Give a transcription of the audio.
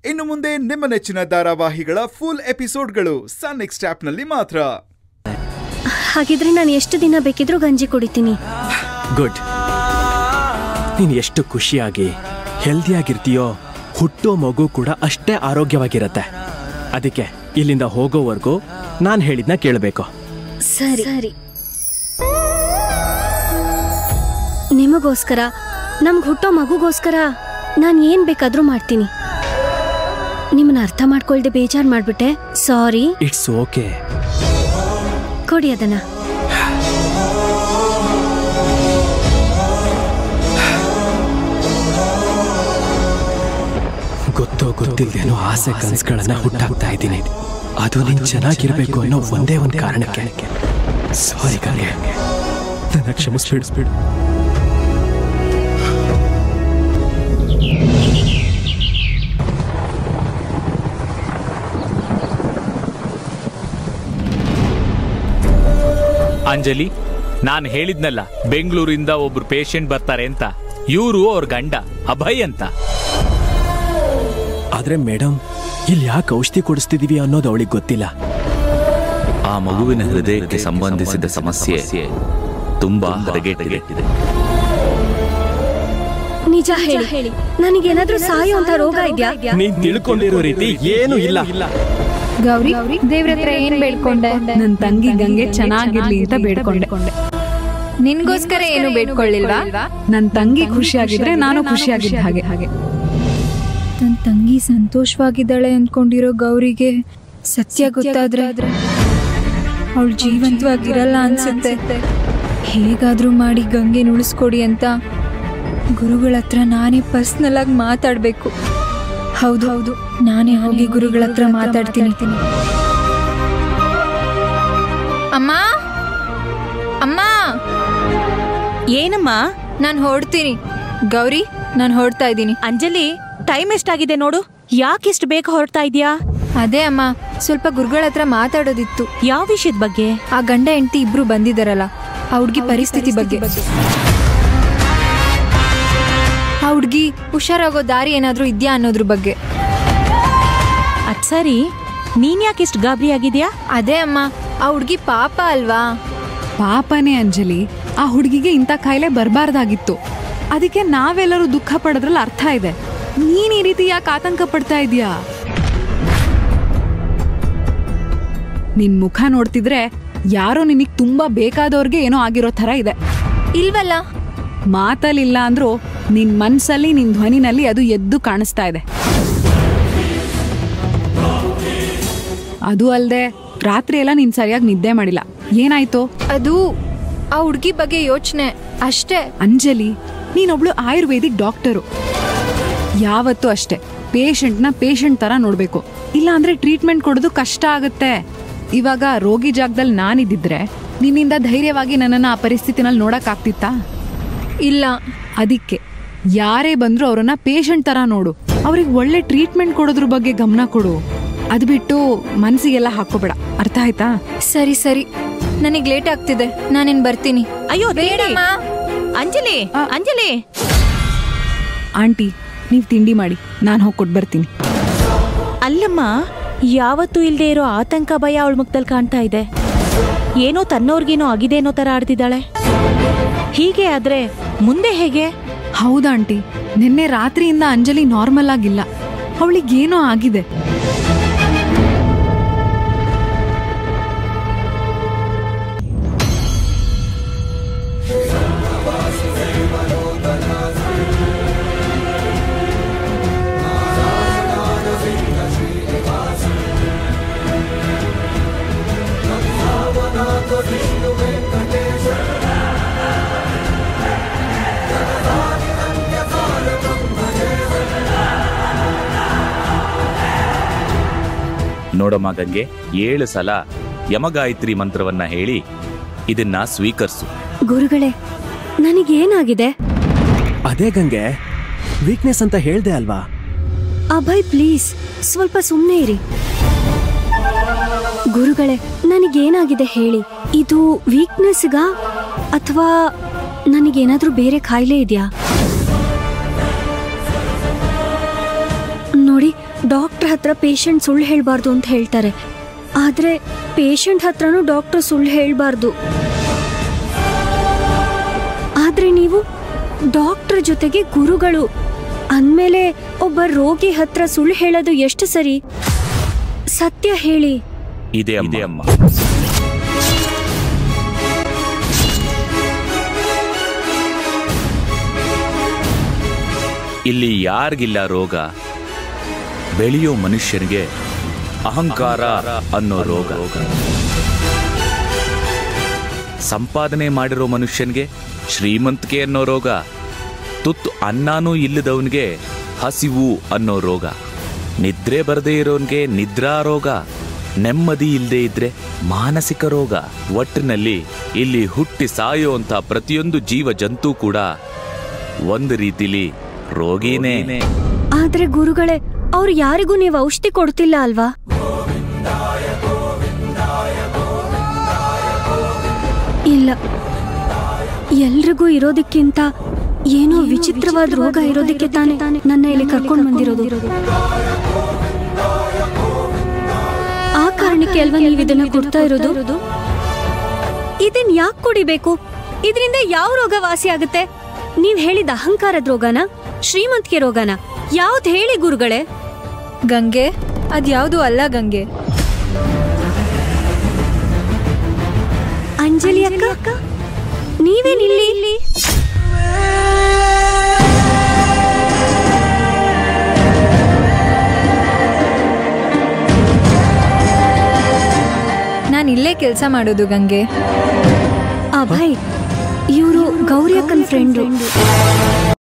ಇನ್ನು ಮುಂದೆ ನಿಮ್ಮ ನೆಚ್ಚಿನ ಧಾರಾವಾಹಿಗಳ ಫುಲ್ ಎಪಿಸೋಡ್ಗಳು ಸನ್ ನೆಕ್ಸ್ಟ್ ಆಪ್ನಲ್ಲಿ ಮಾತ್ರ ಹಾಗಿದ್ರೆ ನಾನು ಎಷ್ಟು ದಿನ ಬೇಕಿದ್ರೂ ಗಂಜಿ ಕುಡಿತೀನಿ ಗುಡ್ ನೀನು ಎಷ್ಟು ಖುಷಿಯಾಗಿ ಹೆಲ್ದಿಯಾಗಿರ್ತೀಯೋ ಹುಟ್ಟೋ ಮಗು ಕೂಡ ಅಷ್ಟೇ ಆರೋಗ್ಯವಾಗಿರತ್ತೆ ಅದಕ್ಕೆ ಇಲ್ಲಿಂದ ಹೋಗೋವರೆಗೂ ನಾನು ಹೇಳಿದ್ನ ಕೇಳಬೇಕು ಸರಿ ಸರಿ ನಿಮಗೋಸ್ಕರ ನಮ್ಗೆ ಹುಟ್ಟೋ ಮಗುಗೋಸ್ಕರ ನಾನು ಏನ್ ಬೇಕಾದ್ರೂ ಮಾಡ್ತೀನಿ ನಿಮ್ಮನ್ನ ಅರ್ಥ ಮಾಡ್ಕೊಳ್ದೆ ಬೇಜಾರ್ ಮಾಡ್ಬಿಟ್ಟೆ ಸಾರಿ ಇಟ್ಸ್ ಓಕೆ ಕೊಡಿ ಅದನ್ನ ಗೊತ್ತೋ ಗೊತ್ತಿಲ್ದೇನೋ ಆಸೆ ಕನಸುಗಳನ್ನ ಹುಟ್ಟಾಕ್ತಾ ಇದ್ದೀನಿ ಅದು ನೀನು ಚೆನ್ನಾಗಿರ್ಬೇಕು ಅನ್ನೋ ಒಂದೇ ಒಂದು ಕಾರಣಕ್ಕೆ ಸಾರಿ ಗಂಗೆ ನನ್ನ ಕ್ಷಮಿಸ್ಬಿಡಿಸ್ಬಿಡು ಅಂಜಲಿ ನಾನು ಹೇಳಿದ್ನಲ್ಲ ಬೆಂಗಳೂರಿಂದ ಒಬ್ರು ಪೇಷಂಟ್ ಬರ್ತಾರೆ ಅಂತ ಇವರು ಅವ್ರ ಗಂಡ ಅಭಯ್ ಅಂತ ಆದ್ರೆ ಮೇಡಮ್ ಇಲ್ಲಿ ಯಾಕೆ ಔಷಧಿ ಕೊಡಿಸ್ತಿದೀವಿ ಅನ್ನೋದು ಅವಳಿಗೆ ಗೊತ್ತಿಲ್ಲ ಆ ಮಗುವಿನ ಹೃದಯಕ್ಕೆ ಸಂಬಂಧಿಸಿದ ಸಮಸ್ಯೆ ತುಂಬಾ ಹದಗೆಟ್ಟಿದೆ ನಿಜ ಹೇಳಿ ನನಗೇನಾದ್ರೂ ಸಾಯೋ ಅಂತ ರೋಗ ಇದ್ಯಾ ನೀನ್ ತಿಳ್ಕೊಂಡಿರೋ ರೀತಿ ಏನು ಇಲ್ಲ ಗೌರಿ ದೇವ್ರ ಹತ್ರ ಏನ್ ಬೇಡ್ಕೊಂಡೆ ನನ್ ತಂಗಿ ಗಂಗೆ ಚೆನ್ನಾಗಿರ್ಲಿ ಅಂತ ಬೇಡ್ಕೊಂಡೆ ನಿನ್ಗೋಸ್ಕರ ಏನು ಬೇಡ್ಕೊಳ್ಳಿಲ್ವಾ ನನ್ ತಂಗಿ ಖುಷಿಯಾಗಿದ್ರೆ ನಾನು ಖುಷಿಯಾಗಿದ್ದ ಹಾಗೆ ಹಾಗೆ ತನ್ನ ತಂಗಿ ಸಂತೋಷವಾಗಿದ್ದಾಳೆ ಅನ್ಕೊಂಡಿರೋ ಗೌರಿಗೆ ಸತ್ಯ ಗೊತ್ತಾದ್ರೆ ಅವಳು ಜೀವಂತವಾಗಿರಲ್ಲ ಅನ್ಸುತ್ತೆ ಹೇಗಾದ್ರೂ ಮಾಡಿ ಗಂಗೆ ಉಳಿಸ್ಕೊಡಿ ಅಂತ ಗುರುಗಳ ಹತ್ರ ನಾನೇ ಪರ್ಸ್ನಲ್ ಆಗಿ ಮಾತಾಡ್ಬೇಕು ಹೌದು ಹೌದು ನಾನೇ ಹೋಗಿ ಗುರುಗಳ ಹತ್ರ ಮಾತಾಡ್ತೀನಿ ಅಮ್ಮ ಅಮ್ಮ ಏನಮ್ಮ ನಾನು ಹೊರಡ್ತೀನಿ ಗೌರಿ ನಾನು ಹೊರಡ್ತಾ ಇದ್ದೀನಿ ಅಂಜಲಿ ಟೈಮ್ ಎಷ್ಟಾಗಿದೆ ನೋಡು ಯಾಕಿಷ್ಟು ಬೇಗ ಹೊರಡ್ತಾ ಇದೀಯಾ ಅದೇ ಅಮ್ಮ ಸ್ವಲ್ಪ ಗುರುಗಳ ಹತ್ರ ಮಾತಾಡೋದಿತ್ತು ಯಾವ ವಿಷಯದ ಬಗ್ಗೆ ಆ ಗಂಡ ಹೆಂಡತಿ ಇಬ್ರು ಬಂದಿದಾರಲ್ಲ ಆ ಹುಡ್ಗಿ ಪರಿಸ್ಥಿತಿ ಬಗ್ಗೆ ಆ ಹುಡ್ಗಿ ಹುಷಾರಾಗೋ ದಾರಿ ಏನಾದ್ರೂ ಇದ್ಯಾ ಅನ್ನೋದ್ರ ಬಗ್ಗೆ ಅದ್ ಸರಿ ನೀನ್ ಯಾಕಿಷ್ಟು ಗಾಬರಿ ಆಗಿದ್ಯಾ ಅದೇ ಅಮ್ಮ ಆ ಹುಡ್ಗಿ ಪಾಪ ಅಲ್ವಾ ಪಾಪನೇ ಅಂಜಲಿ ಆ ಹುಡುಗಿಗೆ ಇಂಥ ಕಾಯಿಲೆ ಬರಬಾರ್ದಾಗಿತ್ತು ಅದಕ್ಕೆ ನಾವೆಲ್ಲರೂ ದುಃಖ ಪಡೋದ್ರಲ್ಲಿ ಅರ್ಥ ಇದೆ ನೀನ್ ಈ ರೀತಿ ಯಾಕೆ ಆತಂಕ ಪಡ್ತಾ ಇದೀಯಾ ನಿನ್ ಮುಖ ನೋಡ್ತಿದ್ರೆ ಯಾರೋ ನಿನಗ್ ತುಂಬಾ ಬೇಕಾದವ್ರಿಗೆ ಏನೋ ಆಗಿರೋ ತರ ಇದೆ ಇಲ್ವಲ್ಲ ಮಾತಲ್ಲಿಲ್ಲ ಅಂದ್ರೂ ನಿನ್ ಮನ್ಸಲ್ಲಿ ನಿನ್ ಧ್ವನಿನಲ್ಲಿ ಅದು ಎದ್ದು ಕಾಣಿಸ್ತಾ ಇದೆ ಅದು ಅಲ್ದೆ ರಾತ್ರಿ ಎಲ್ಲ ನೀನ್ ಸರಿಯಾಗಿ ನಿದ್ದೆ ಮಾಡಿಲ್ಲ ಏನಾಯ್ತು ಅದು ಆ ಹುಡ್ಗಿ ಬಗ್ಗೆ ಯೋಚನೆ ಅಷ್ಟೇ ಅಂಜಲಿ ನೀನೊಬ್ಳು ಆಯುರ್ವೇದಿಕ್ ಡಾಕ್ಟರು ಯಾವತ್ತೂ ಅಷ್ಟೇ ಪೇಷಂಟ್ನ ಪೇಷಂಟ್ ತರ ನೋಡ್ಬೇಕು ಇಲ್ಲ ಅಂದ್ರೆ ಟ್ರೀಟ್ಮೆಂಟ್ ಕೊಡೋದು ಕಷ್ಟ ಆಗುತ್ತೆ ಇವಾಗ ರೋಗಿ ಜಾಗದಲ್ಲಿ ನಾನಿದ್ದಿದ್ರೆ ನಿನ್ನಿಂದ ಧೈರ್ಯವಾಗಿ ನನ್ನನ್ನು ಆ ಪರಿಸ್ಥಿತಿನಲ್ಲಿ ನೋಡಕ್ ಆಗ್ತಿತ್ತಾ ಇಲ್ಲ ಅದಕ್ಕೆ ಯಾರೇ ಬಂದ್ರು ಅವರನ್ನ ಪೇಷಂಟ್ ತರ ನೋಡು ಅವ್ರಿಗೆ ಒಳ್ಳೆ ಟ್ರೀಟ್ಮೆಂಟ್ ಕೊಡೋದ್ರ ಬಗ್ಗೆ ಗಮನ ಕೊಡು ಅದು ಬಿಟ್ಟು ಮನ್ಸಿಗೆಲ್ಲ ಹಾಕೋಬೇಡ ಅರ್ಥ ಆಯ್ತಾ ಸರಿ ಸರಿ ನನಗ್ ಲೇಟ್ ಆಗ್ತಿದೆ ನಾನಿನ್ ಬರ್ತೀನಿ ಅಯ್ಯೋ ತಡಿ. ಬೇಡಮ್ಮ. ಅಂಜಲಿ ಅಂಜಲಿ ಆಂಟಿ ನೀವು ತಿಂಡಿ ಮಾಡಿ ನಾನು ಹೋಗಿ ಕೊಟ್ಟು ಬರ್ತೀನಿ ಅಲ್ಲಮ್ಮ ಯಾವತ್ತೂ ಇಲ್ದೇ ಇರೋ ಆತಂಕ ಭಯ ಅವಳ ಮುಖದಲ್ಲಿ ಕಾಣ್ತಾ ಇದೆ ಏನೋ ತನ್ನವ್ರಿಗೇನೋ ಆಗಿದೆ ಅನ್ನೋ ತರ ಆಡ್ತಿದ್ದಾಳೆ ಹೀಗೆ ಆದ್ರೆ ಮುಂದೆ ಹೇಗೆ ಹೌದಾ ಆಂಟಿ ನಿನ್ನೆ ರಾತ್ರಿಯಿಂದ ಅಂಜಲಿ ನಾರ್ಮಲ್ ಆಗಿಲ್ಲ ಅವಳಿಗೇನೋ ಆಗಿದೆ ನೋಡಮ್ಮ ಗಂಗೆ ಏಳು ಸಲ ಯಮಗಾಯತ್ರಿ ಮಂತ್ರವನ್ನ ಹೇಳಿ ಇದನ್ನ ಸ್ವೀಕರಿಸು ಗುರುಗಳೇ ನನಗೇನಾಗಿದೆ ಅದೇ ಗಂಗೆ ವೀಕ್ನೆಸ್ ಅಂತ ಹೇಳ್ದೆ ಅಲ್ವಾ ಅಭಯ್ ಪ್ಲೀಸ್ ಸ್ವಲ್ಪ ಸುಮ್ಮನೆ ಇರಿ ಗುರುಗಳೇ ನನಗೇನಾಗಿದೆ ಹೇಳಿ ಇದು ವೀಕ್ನೆಸ್ಗಾ ಅಥವಾ ನನಗೇನಾದ್ರೂ ಬೇರೆ ಕಾಯಿಲೆ ಇದೆಯಾ ನೋಡಿ ಡಾಕ್ಟರ್ ಹತ್ರ ಪೇಷಂಟ್ ಸುಳ್ಳು ಹೇಳ್ಬಾರ್ದು ಅಂತ ಹೇಳ್ತಾರೆ ಆದ್ರೆ ಪೇಷಂಟ್ ಹತ್ರನೂ ಡಾಕ್ಟರ್ ಸುಳ್ಳು ಹೇಳ್ಬಾರ್ದು ಆದ್ರೆ ನೀವು ಡಾಕ್ಟರ್ ಜೊತೆಗೆ ಗುರುಗಳು ಅಂದ್ಮೇಲೆ ಒಬ್ಬ ರೋಗಿ ಹತ್ರ ಸುಳ್ಳು ಹೇಳೋದು ಎಷ್ಟು ಸರಿ ಸತ್ಯ ಹೇಳಿ ಇದೆ ಇದೆ ಅಮ್ಮ ಇಲ್ಲಿ ಯಾರಿಗಿಲ್ಲ ರೋಗ ಬೆಳೆಯೋ ಮನುಷ್ಯನಿಗೆ ಅಹಂಕಾರ ಅನ್ನೋ ರೋಗ ಸಂಪಾದನೆ ಮಾಡಿರೋ ಮನುಷ್ಯನಿಗೆ ಶ್ರೀಮಂತಿಕೆ ಅನ್ನೋ ರೋಗ ತುತ್ತು ಅನ್ನನೂ ಇಲ್ಲದವನಿಗೆ ಹಸಿವು ಅನ್ನೋ ರೋಗ ನಿದ್ರೆ ಬರದೇ ಇರೋನ್ಗೆ ನಿದ್ರಾ ರೋಗ ನೆಮ್ಮದಿ ಇಲ್ಲದೆ ಇದ್ರೆ ಮಾನಸಿಕ ರೋಗ ಒಟ್ಟಿನಲ್ಲಿ ಇಲ್ಲಿ ಹುಟ್ಟಿ ಸಾಯೋಂಥ ಪ್ರತಿಯೊಂದು ಜೀವ ಜಂತು ಕೂಡ ಒಂದು ರೀತಿಲಿ ರೋಗಿನೇ ಆದ್ರೆ ಗುರುಗಳೇ ಅವ್ರು ಯಾರಿಗೂ ನೀವು ಔಷಧಿ ಕೊಡ್ತಿಲ್ಲ ಅಲ್ವಾ ಇಲ್ಲ ಎಲ್ರಿಗೂ ಇರೋದಕ್ಕಿಂತ ಏನೋ ವಿಚಿತ್ರವಾದ ರೋಗ ಇರೋದಕ್ಕೆ ತಾನೇ ನನ್ನ ಇಲ್ಲಿ ಕರ್ಕೊಂಡು ಬಂದಿರೋದು ಆ ಕಾರಣಕ್ಕೆ ಅಲ್ವಾ ನೀವು ಇದನ್ನ ಕೊಡ್ತಾ ಇರೋದು ಇದನ್ ಯಾಕೆ ಕುಡಿಬೇಕು ಇದರಿಂದ ಯಾವ ರೋಗ ವಾಸಿ ಆಗುತ್ತೆ ನೀವ್ ಹೇಳಿದ ಅಹಂಕಾರದ ರೋಗನ ಶ್ರೀಮಂತಿಕೆ ರೋಗನ ಯಾವ್ದು ಹೇಳಿ ಗುರುಗಳೇ ಗಂಗೆ ಅದ್ಯಾವುದು ಅಲ್ಲ ಗಂಗೆ ಅಂಜಲಿ ಅಕ್ಕ ನೀವೇನಿಲ್ಲಿ ಇಲ್ಲಿ ನಾನು ಇಲ್ಲೇ ಕೆಲಸ ಮಾಡೋದು ಗಂಗೆ ಅಭಯ್ ಇವರು ಗೌರಿ ಅಕ್ಕನ ಫ್ರೆಂಡು